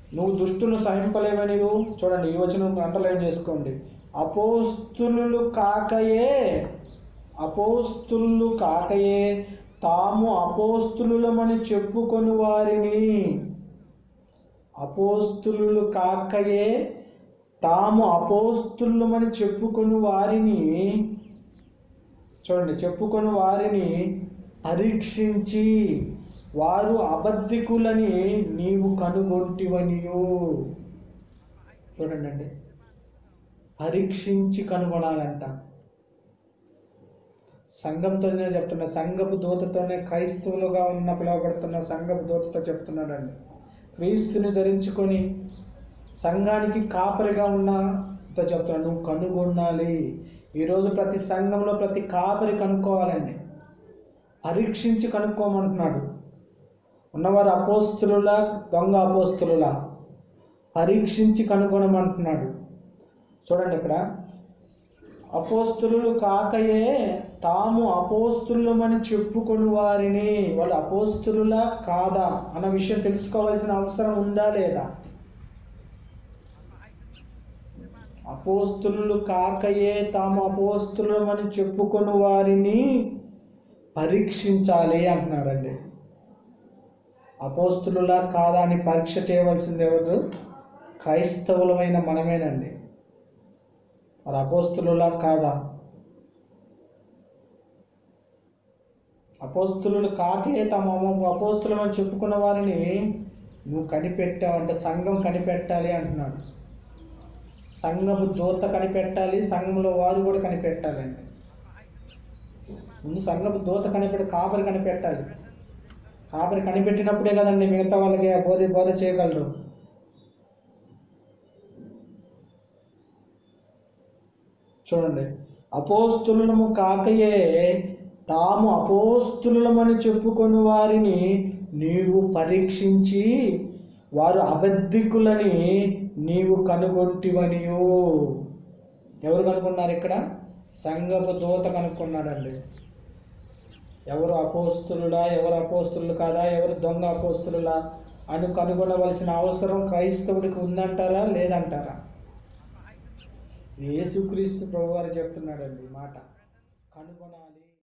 నువ్వు దుష్టును సహింపలేవని నువ్వు చూడండి ఈ వచనం అండర్లైన్ చేసుకోండి అపోస్తులు కాకయే అపోస్తులు కాకయే తాము అపోస్తులమని చెప్పుకొని వారిని అపోస్తులు కాకయే తాము అపోస్తులమని చెప్పుకొని వారిని చూడండి చెప్పుకొని వారిని పరీక్షించి వారు అబద్ధికులని నీవు కనుగొంటివనియు చూడండి అండి పరీక్షించి కనుగొనాలంట సంఘంతోనే చెప్తున్నా సంఘపు దూతతోనే క్రైస్తవులుగా ఉన్న పిలువబడుతున్న సంఘపు దూతతో చెప్తున్నాడండి క్రీస్తుని ధరించుకొని సంఘానికి కాపరిగా ఉన్నతో చెప్తున్నాడు నువ్వు కనుగొనాలి ఈరోజు ప్రతి సంఘంలో ప్రతి కాపరి కనుక్కోవాలండి పరీక్షించి కనుక్కోమంటున్నాడు ఉన్నవారు అపోస్తులులా దొంగ అపోస్తులులా పరీక్షించి కనుగొనమంటున్నాడు చూడండి ఇక్కడ అపోస్తులు కాకయే తాము అపోస్తులమని చెప్పుకొని వారిని వాళ్ళు అపోస్తులులా కాదా అన్న విషయం తెలుసుకోవాల్సిన అవసరం ఉందా లేదా అపోస్తులు కాకయే తాము అపోస్తులమని చెప్పుకొని వారిని పరీక్షించాలి అంటున్నాడండి అపోస్తులులా కాదా అని పరీక్ష చేయవలసింది ఎవరు క్రైస్తవులమైన మనమేనండి మరి అపోస్తులులా కాదా అపోస్తులు కాకే తమ అపోస్తులను చెప్పుకున్న వారిని నువ్వు కనిపెట్టావు అంటే సంఘం కనిపెట్టాలి అంటున్నాడు సంఘము దూత కనిపెట్టాలి సంఘంలో వారు కూడా కనిపెట్టాలండి ముందు సంఘపు దూత కనిపెట్టి కాపరి కనిపెట్టాలి కాపరి కనిపెట్టినప్పుడే కదండి మిగతా వాళ్ళకి ఆ బోధ బోధ చేయగలరు చూడండి అపోస్తులము కాకయే తాము అపోస్తులమని చెప్పుకొని వారిని నీవు పరీక్షించి వారు అబద్ధికులని నీవు కనుగొంటివనియు ఎవరు కనుక్కున్నారు ఇక్కడ సంఘపు దూత కనుక్కున్నాడండి ఎవరు అపోస్తులులా ఎవరు అపోస్తులు కాదా ఎవరు దొంగ అపోస్తులులా అని కనుగొనవలసిన అవసరం క్రైస్తవుడికి ఉందంటారా లేదంటారా యేసుక్రీస్తు ప్రభు వారు చెప్తున్నాడండి ఈ మాట కనుగొనాలి